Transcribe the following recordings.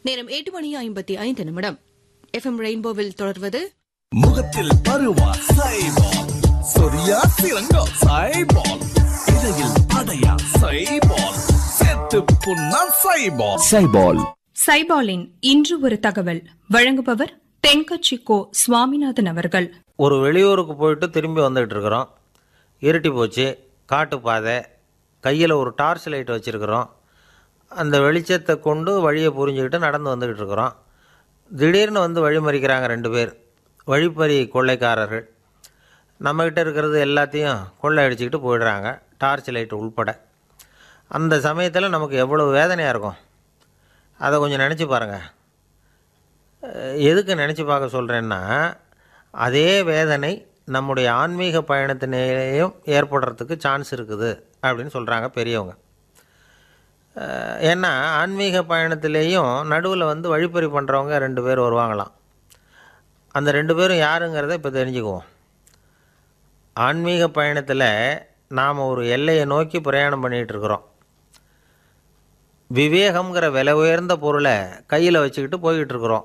நேரம் எட்டு மணி ஐம்பத்தி ஐந்து நிமிடம் எஃப்எம் ரெயின்போவில் தொடர்வது முகத்தில் பருவா சைபால் சொரியா சிறங்கா சைபால் இடையில் அடையா சைபால் செத்து புண்ணா சைபால் சைபால் சைபாலின் இன்று ஒரு தகவல் வழங்குபவர் தென்கட்சி கோ சுவாமிநாதன் அவர்கள் ஒரு வெளியூருக்கு போயிட்டு திரும்பி வந்துகிட்டு இருக்கிறோம் இருட்டி போச்சு காட்டு பாதை கையில் ஒரு டார்ச் லைட் வச்சுருக்கிறோம் அந்த வெளிச்சத்தை கொண்டு வழியை புரிஞ்சுக்கிட்டு நடந்து வந்துக்கிட்டு இருக்கிறோம் திடீர்னு வந்து வழிமறிக்கிறாங்க ரெண்டு பேர் வழிப்பறி கொள்ளைக்காரர்கள் நம்மக்கிட்ட இருக்கிறது எல்லாத்தையும் கொள்ளை அடிச்சுக்கிட்டு போயிடுறாங்க டார்ச் லைட் உள்பட அந்த சமயத்தில் நமக்கு எவ்வளோ வேதனையாக இருக்கும் அதை கொஞ்சம் நினச்சி பாருங்கள் அஹ் எதுக்கு நினச்சி பார்க்க சொல்கிறேன்னா அதே வேதனை நம்முடைய ஆன்மீக பயணத்தினேயும் ஏற்படுறதுக்கு சான்ஸ் இருக்குது அப்படின்னு சொல்கிறாங்க பெரியவங்க அஹ் ஏன்னா ஆன்மீக பயணத்திலேயும் நடுவில் வந்து வழிப்பறி பண்ணுறவங்க ரெண்டு பேர் வருவாங்களாம் அந்த ரெண்டு பேரும் யாருங்கிறத இப்போ தெரிஞ்சுக்குவோம் ஆன்மீக பயணத்தில் நாம் ஒரு எல்லையை நோக்கி பிரயாணம் பண்ணிகிட்டு இருக்கிறோம் விவேகம்ங்கிற விலை உயர்ந்த பொருளை கையில் வச்சுக்கிட்டு போய்கிட்டு இருக்கிறோம்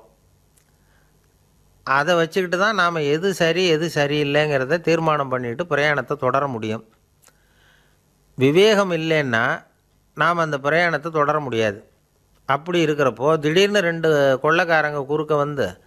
அதை வச்சுக்கிட்டு தான் நாம் எது சரி எது சரியில்லைங்கிறத தீர்மானம் பண்ணிட்டு பிரயாணத்தை தொடர முடியும் விவேகம் இல்லைன்னா நாம் அந்த பிரயாணத்தை தொடர முடியாது அப்படி இருக்கிறப்போ திடீர்னு ரெண்டு கொள்ளைக்காரங்க குறுக்க வந்து